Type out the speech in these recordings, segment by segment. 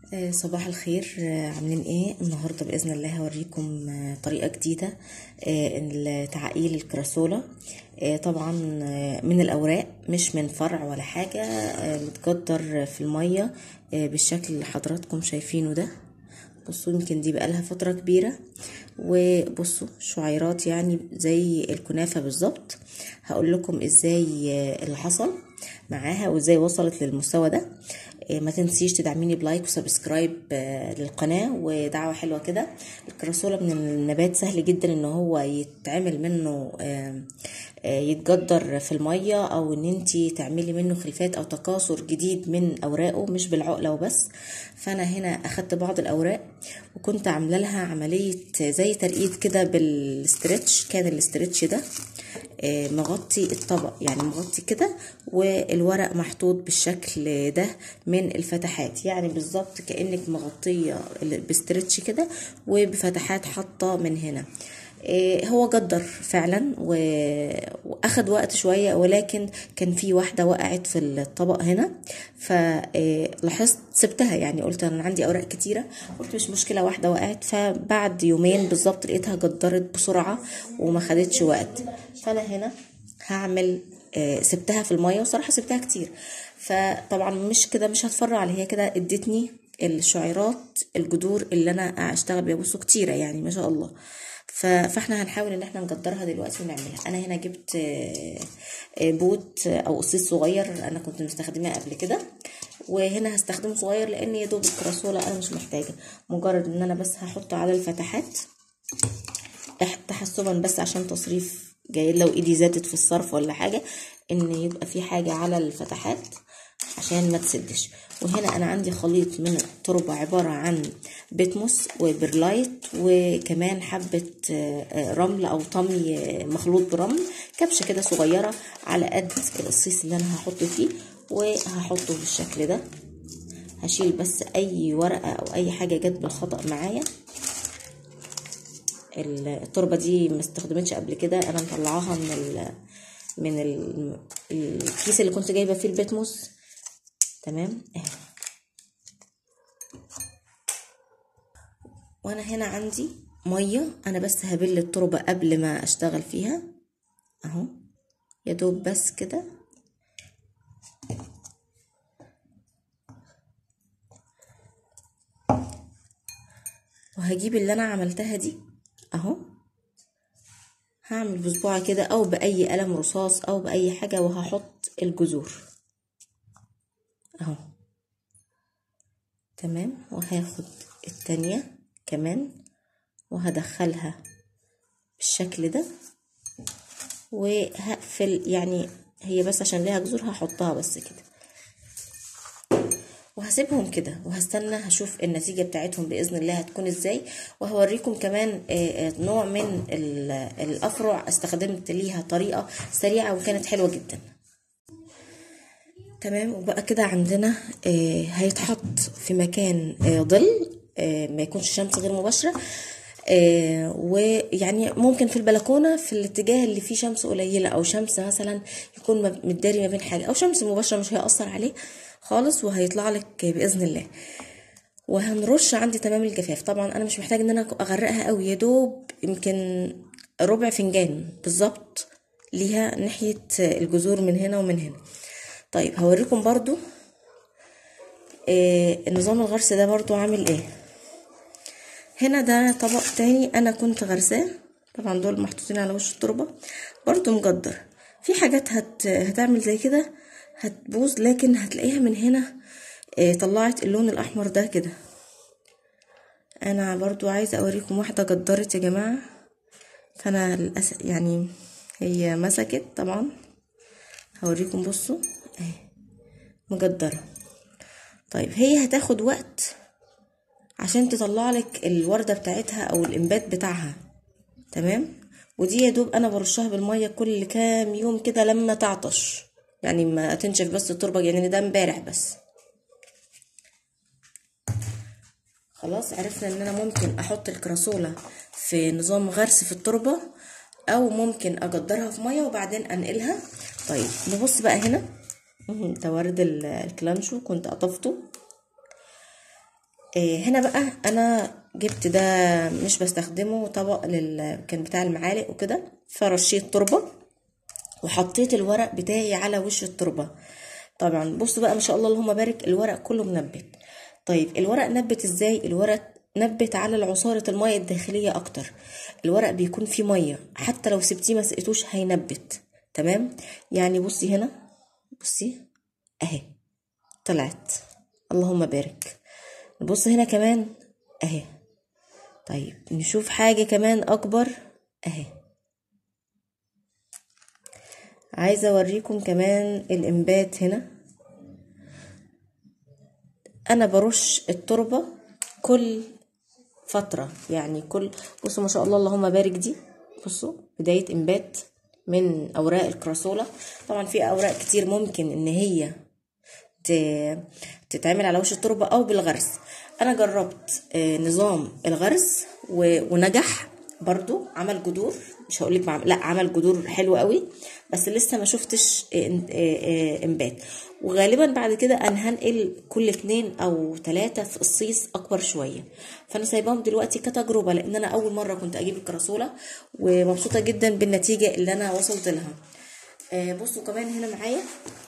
آه، صباح الخير آه، عاملين ايه النهارده باذن الله هوريكم آه، طريقه جديده آه، لتعقيل الكراسولا آه، طبعا آه، من الاوراق مش من فرع ولا حاجه آه، متجدر في الميه آه، بالشكل اللي حضراتكم شايفينه ده بصوا يمكن دي بقالها فتره كبيره وبصوا شعيرات يعني زي الكنافه بالظبط هقول لكم ازاي آه، اللي حصل معاها وازاي وصلت للمستوى ده آه، ما تنسيش تدعميني بلايك وسبسكرايب آه، للقناة ودعوة حلوة كده الكراسولا من النبات سهل جدا ان هو يتعمل منه آه، آه، يتجدر في المية او ان انتي تعملي منه خلفات او تكاثر جديد من اوراقه مش بالعقلة وبس فانا هنا اخدت بعض الاوراق وكنت عامله لها عملية زي ترقيد كده بالاسترتش كان الاسترتش ده آه، مغطي الطبق يعني مغطي كده والورق محطوط بالشكل ده من الفتحات يعني بالظبط كأنك مغطية بسترتش كده وبفتحات حاطة من هنا آه، هو جدر فعلا و- واخد وقت شوية ولكن كان في واحدة وقعت في الطبق هنا فلاحظت سبتها يعني قلت انا عندي اوراق كتيرة قلت مش مشكلة واحدة وقعت فبعد يومين بالظبط لقيتها جدرت بسرعة وما خدتش وقت فانا هنا هعمل آه، سبتها في المية وصراحة سبتها كتير فطبعا مش كده مش هتفرع عليها هي كده ادتني الشعيرات الجذور اللي انا اشتغل بيها بصوا كتيرة يعني ما شاء الله ف- فاحنا هنحاول ان احنا نجدرها دلوقتي ونعملها انا هنا جبت آه، آه، بوت او قصيص صغير انا كنت مستخدماه قبل كده وهنا هستخدمه صغير لان يا دوب الكراسوله انا مش محتاجه مجرد ان انا بس هحطه على الفتحات تح- تحسبا بس عشان تصريف جاي لو ايدي زادت في الصرف ولا حاجه ان يبقى في حاجه على الفتحات عشان ما تسدش وهنا انا عندي خليط من التربه عباره عن بيتموس وبرلايت وكمان حبه آه، آه، رمل او طمي آه، مخلوط برمل كبشه كده صغيره على قد القصيص اللي انا هحطه فيه وهحطه بالشكل ده هشيل بس اي ورقه او اي حاجه جت بالخطا معايا التربه دي ما استخدمتش قبل كده انا مطلعاها من ال من ال الكيس اللي كنت جايبه فيه البيتموس تمام اهي وانا هنا عندي ميه انا بس هبل التربه قبل ما اشتغل فيها اهو يا دوب بس كده وهجيب اللي انا عملتها دي اهو هعمل بصباعي كده او باي قلم رصاص او باي حاجه وهحط الجذور اهو تمام وهاخد التانية كمان وهدخلها بالشكل ده وهقفل يعني هي بس عشان ليها جذور هحطها بس كده وهسيبهم كده وهستنى هشوف النتيجة بتاعتهم بإذن الله هتكون ازاي وهوريكم كمان آه، آه، نوع من ال- الأفرع استخدمت ليها طريقة سريعة وكانت حلوة جدا تمام وبقى كده عندنا آه، هيتحط في مكان آه، ظل آه، ما يكونش شمس غير مباشرة آه، ويعني ممكن في البلكونة في الاتجاه اللي فيه شمس قليلة أو شمس مثلا يكون مب- متداري ما بين حاجة أو شمس مباشرة مش هيأثر عليه خالص وهيطلع لك بإذن الله وهنرش عندي تمام الجفاف طبعا انا مش محتاجه ان انا اغرقها قوي يا دوب يمكن ربع فنجان بالظبط ليها ناحيه الجذور من هنا ومن هنا طيب هوريكم برضو آه النظام الغرس ده برضو عامل ايه هنا ده طبق تاني انا كنت غرساه طبعا دول محطوطين على وش التربه برضو مجدر في حاجات هت... هتعمل زي كده هتبوظ لكن هتلاقيها من هنا آه طلعت اللون الاحمر ده كده انا برضو عايزه اوريكم واحده جدرت يا جماعه فانا للاسف يعني هي مسكت طبعا هوريكم بصوا اهي مجدره طيب هي هتاخد وقت عشان تطلع لك الورده بتاعتها او الانبات بتاعها تمام ودي يا دوب انا برشها بالميه كل كام يوم كده لما تعطش يعني ما تنشف بس التربه يعني ده امبارح بس خلاص عرفنا ان انا ممكن احط الكراسولا في نظام غرس في التربه او ممكن اجدرها في ميه وبعدين انقلها طيب نبص بقى هنا ده ورد ال- الكلانشو كنت قطفته آه هنا بقى انا جبت ده مش بستخدمه طبق لل... كان بتاع المعالق وكده فرشيت تربه وحطيت الورق بتاعي على وش التربه طبعا بصوا بقى ما شاء الله اللهم بارك الورق كله منبت طيب الورق نبت ازاي الورق نبت على العصارة المية الداخلية أكتر الورق بيكون فيه مية حتى لو سبتيه ما سقيتوش هينبت تمام يعني بصي هنا بصي أهي طلعت اللهم بارك نبص هنا كمان أهي طيب نشوف حاجة كمان أكبر أهي عايزة أوريكم كمان الإنبات هنا أنا برش التربة كل فترة يعني كل بصوا ما شاء الله اللهم بارك دي بصوا بداية إنبات من أوراق الكراسولا طبعا في أوراق كتير ممكن إن هي تتعمل على وش التربة أو بالغرس أنا جربت نظام الغرس ونجح برضو عمل جذور مش هقولك بعمل لا عمل جذور حلو قوي بس لسه ما شفتش انبات وغالبا بعد كده انا هنقل كل اتنين او تلاتة في الصيص اكبر شوية فانا سايباهم دلوقتي كتجربة لان انا اول مرة كنت اجيب الكراسولة ومبسوطة جدا بالنتيجة اللي انا وصلت لها بصوا كمان هنا معايا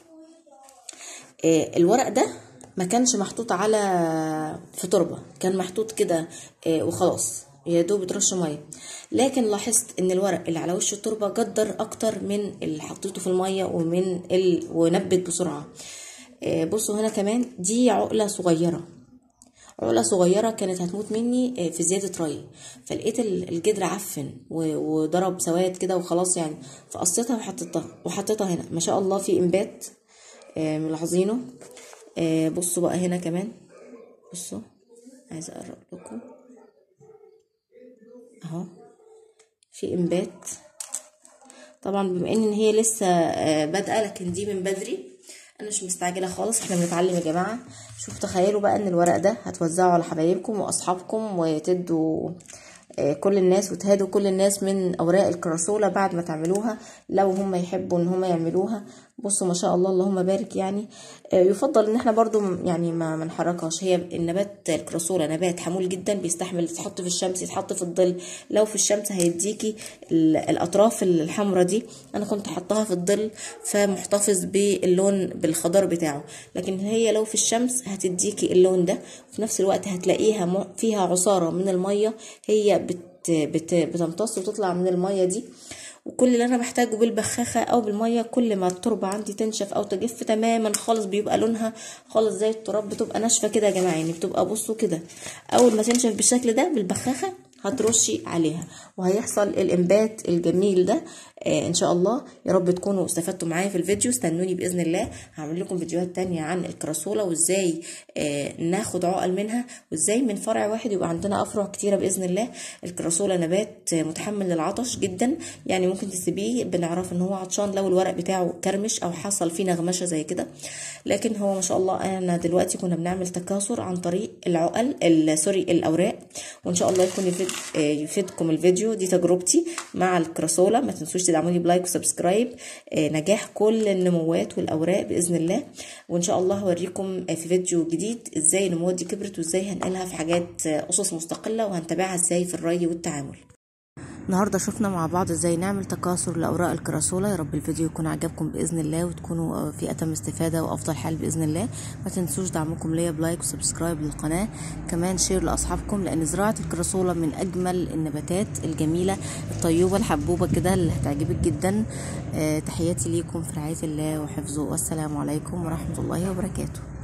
الورق ده ما كانش محطوط على في تربة كان محطوط كده وخلاص يا دوب ترش ميه لكن لاحظت ان الورق اللي على وش التربه جدر اكتر من اللي حطيته في الميه ومن ال... ونبت بسرعه بصوا هنا كمان دي عقله صغيره عقله صغيره كانت هتموت مني في زياده ري فلقيت الجدر عفن وضرب سواد كده وخلاص يعني فقصيتها وحطيتها وحطيتها هنا ما شاء الله في انبات ملاحظينه بصوا بقى هنا كمان بصوا عايزه اقرب لكم اهو في انبات طبعا بما ان هي لسه بادئه لكن دي من بدري انا مش مستعجله خالص احنا بنتعلم يا جماعه شوف تخيلوا بقى ان الورق ده هتوزعه على حبايبكم واصحابكم وتدوا كل الناس وتهادوا كل الناس من اوراق الكراسوله بعد ما تعملوها لو هم يحبوا ان هم يعملوها بصوا ما شاء الله اللهم بارك يعني يفضل ان احنا برضو يعني ما منحركهاش هي النبات الكراسوله نبات حمول جدا بيستحمل يتحط في الشمس يتحط في الظل لو في الشمس هيديكي الاطراف الحمراء دي انا كنت حطها في الظل فمحتفظ باللون بالخضار بتاعه لكن هي لو في الشمس هتديكي اللون ده وفي نفس الوقت هتلاقيها فيها عصاره من الميه هي بت بت بتمتص وتطلع من الميه دي وكل اللي انا بحتاجه بالبخاخه او بالميه كل ما التربه عندي تنشف او تجف تماما خالص بيبقى لونها خالص زي التراب بتبقى ناشفه كده يا جماعه يعني بتبقى بصوا كده اول ما تنشف بالشكل ده بالبخاخه هترشي عليها وهيحصل الانبات الجميل ده آه ان شاء الله يا رب تكونوا استفدتوا معايا في الفيديو استنوني باذن الله هعمل لكم فيديوهات تانية عن الكراسوله وازاي آه ناخد عقل منها وازاي من فرع واحد يبقى عندنا افرع كتيره باذن الله الكراسوله نبات متحمل للعطش جدا يعني ممكن تسيبيه بنعرف ان هو عطشان لو الورق بتاعه كرمش او حصل فيه نغمشه زي كده لكن هو ما شاء الله انا دلوقتي كنا بنعمل تكاثر عن طريق العقل سوري الاوراق وان شاء الله يكون يفيد يفيدكم الفيديو دي تجربتي مع الكراسولا ما تنسوش تدعموني بلايك وسبسكرايب نجاح كل النموات والاوراق باذن الله وان شاء الله هوريكم في فيديو جديد ازاي النموات دي كبرت وازاي هنقلها في حاجات اسس مستقله وهنتابعها ازاي في الري والتعامل النهارده شفنا مع بعض ازاي نعمل تكاثر لاوراق الكراسولا يا رب الفيديو يكون عجبكم باذن الله وتكونوا في اتم استفاده وافضل حال باذن الله ما تنسوش دعمكم ليا بلايك وسبسكرايب للقناه كمان شير لاصحابكم لان زراعه الكراسولا من اجمل النباتات الجميله الطيوبه الحبوبه كده اللي هتعجبك جدا تحياتي ليكم في رعايه الله وحفظه والسلام عليكم ورحمه الله وبركاته